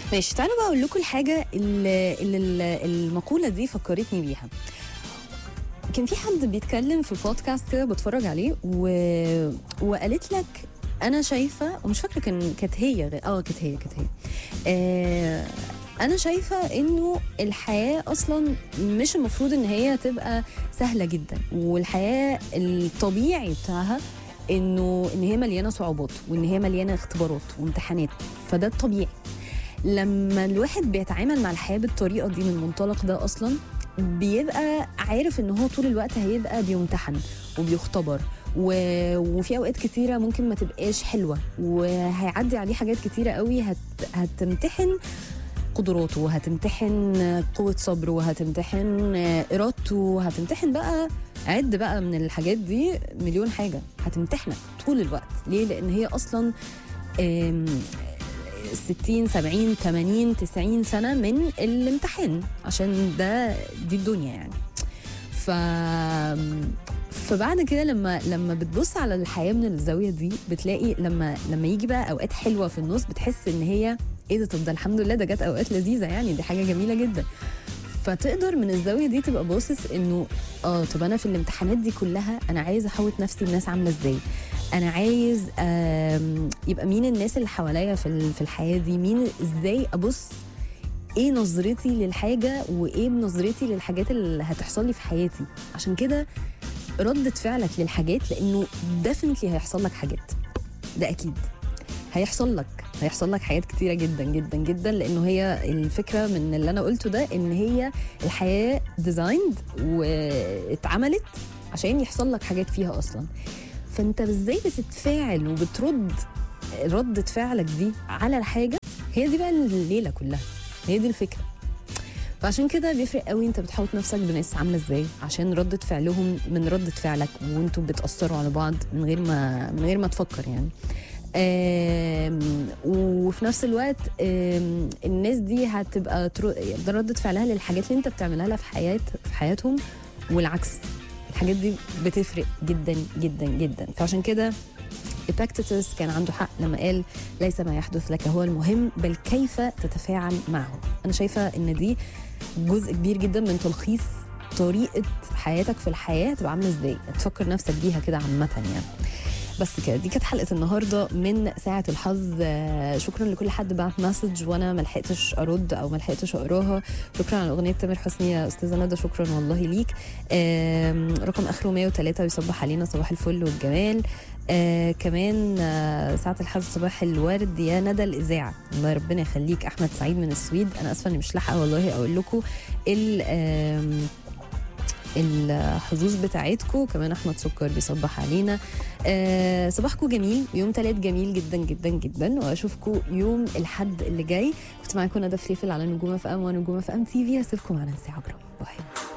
ماشي تعالوا بقى اقول لكم الحاجه اللي, اللي المقوله دي فكرتني بيها كان في حد بيتكلم في بودكاست كده بتفرج عليه و... وقالت لك انا شايفه ومش فاكره كان كانت هي غ- اه كانت هي كانت هي آه انا شايفه انه الحياه اصلا مش المفروض ان هي تبقى سهله جدا والحياه الطبيعي بتاعها انه ان هي مليانه صعوبات وان هي مليانه اختبارات وامتحانات فده الطبيعي لما الواحد بيتعامل مع الحياه بالطريقه دي من المنطلق ده اصلا بيبقى عارف ان هو طول الوقت هيبقى بيمتحن وبيختبر و... وفي اوقات كتيره ممكن ما تبقاش حلوه وهيعدي عليه حاجات كتيره قوي هت... هتمتحن قدراته وهتمتحن قوة صبره وهتمتحن إرادته وهتمتحن بقى عد بقى من الحاجات دي مليون حاجة هتمتحنك طول الوقت ليه؟ لأن هي أصلا آم، 60 70 80 90 سنة من الامتحان عشان ده دي الدنيا يعني ف فبعد كده لما لما بتبص على الحياه من الزاويه دي بتلاقي لما لما يجي بقى اوقات حلوه في النص بتحس ان هي ايه ده طب ده الحمد لله ده جت اوقات لذيذه يعني دي حاجه جميله جدا فتقدر من الزاويه دي تبقى باصص انه اه طب انا في الامتحانات دي كلها انا عايز احوط نفسي بناس عامله ازاي انا عايز آم، يبقى مين الناس اللي حواليا في ال- في الحياه دي مين ازاي ابص ايه نظرتي للحاجه وايه نظرتي للحاجات اللي هتحصل لي في حياتي عشان كده ردة فعلك للحاجات لانه ديفنتلي هيحصل لك حاجات ده اكيد هيحصل لك هيحصل لك حاجات كتيره جدا جدا جدا لانه هي الفكره من اللي انا قلته ده ان هي الحياه ديزايند واتعملت عشان يحصل لك حاجات فيها اصلا فانت ازاي بتتفاعل وبترد ردة فعلك دي على الحاجه هي دي بقى الليله كلها هي دي الفكره فعشان كده بيفرق قوي انت بتحوط نفسك بناس عامله ازاي عشان ردة فعلهم من ردة فعلك وانتوا بتأثروا على بعض من غير ما من غير ما تفكر يعني آم، وفي نفس الوقت آم، الناس دي هتبقى ترو- ده ردة فعلها للحاجات اللي انت بتعملها لها في حياة في حياتهم والعكس الحاجات دي بتفرق جدا جدا جدا فعشان كده إباكتيتس كان عنده حق لما قال ليس ما يحدث لك هو المهم بل كيف تتفاعل معه أنا شايفة إن دي جزء كبير جدا من تلخيص طريقة حياتك في الحياة تبقى عاملة ازاي تفكر نفسك بيها كده عامة يعني بس كده دي كانت حلقه النهارده من ساعه الحظ آه، شكرا لكل حد بعت مسج وانا ما لحقتش ارد او ما لحقتش اقراها شكرا على اغنيه تامر حسني يا استاذه ندى شكرا والله ليك آم، رقم اخره 103 بيصبح علينا صباح الفل والجمال آه كمان آه ساعة الحظ صباح الورد يا ندى الإذاعة الله ربنا يخليك أحمد سعيد من السويد أنا أسفة إني مش لاحقة والله أقول لكم ال آم، الحظوظ بتاعتكم كمان احمد سكر بيصبح علينا آه صباحكم جميل يوم تلات جميل جدا جدا جدا واشوفكم يوم الحد اللي جاي كنت معاكم ندى فليفل على نجوم اف ام ونجوم اف ام تي في هسيبكم على نسي عجرم باي